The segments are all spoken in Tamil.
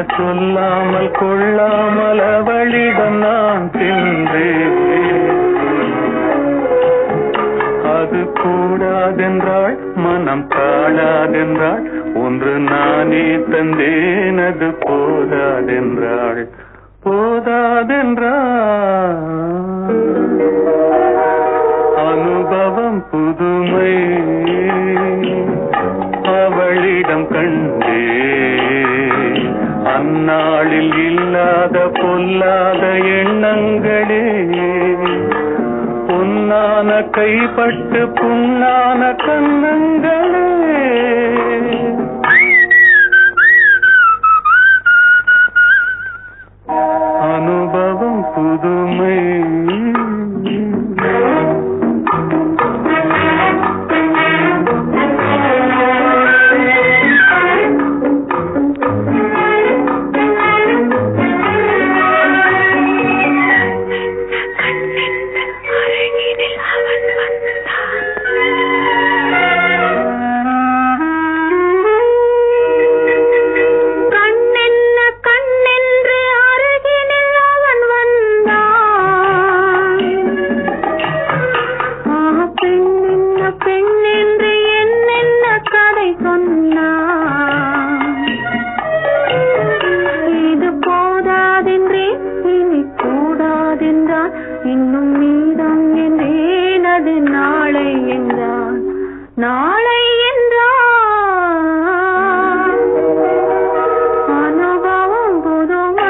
சொல்லாமல் கொள்ளாமல் அவளிடம் நான் சென்றேன் அது கூடாதென்றாள் மனம் தாழாதென்றாள் ஒன்று நானே தந்தேன் அது போதாதென்றாள் போதாதென்றாள் அனுபவம் புதுமை அவளிடம் கண்டே அந்நாளில் இல்லாத பொல்லாத எண்ணங்களே பொன்னான கைப்பட்டு புண்ணான கண்ணங்களே அனுபவம் புதுமை அருகினில் அவன் வந்தான் கண்ணென்ன கண்ணென்று அருகினில் அவன் வந்தான் ஆ, பெண்ணென்ன பெண்ணென்று என்னென்ன கதை சொன்னான் இது போதாதென்றே இனி கூடாதென்றான் இன்னும் மீதம் என்றேன் அது நாளை என்றான் நாளை என்றான் அனுபவம் புதுமை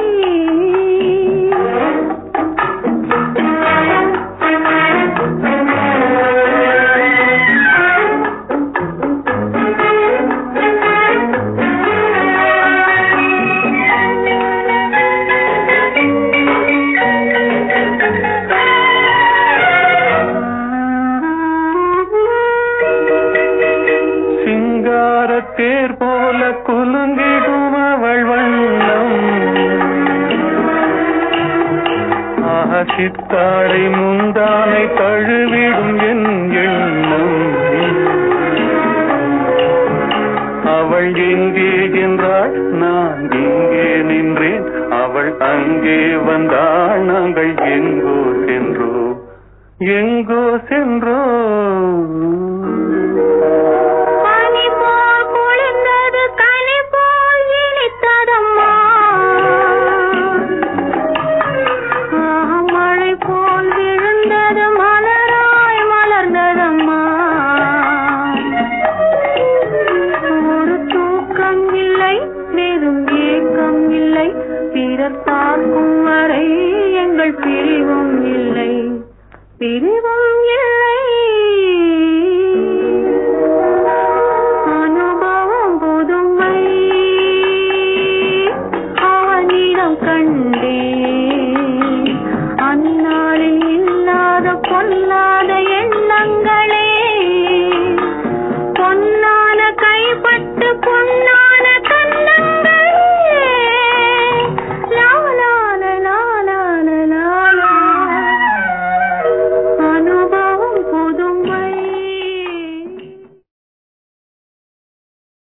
சிங்கார தேர் போல குலுங்கிடும் அவள் வண்ணம் ஆஹ சித்தாடை முந்தானை தழுவிடும் என் எண்ணம் அவள் எங்கே என்றாள் நான் இங்கே நின்றேன் அவள் அங்கே வந்தாள் நாங்கள் எங்கோ சென்றோம் எங்கோ சென்றோம்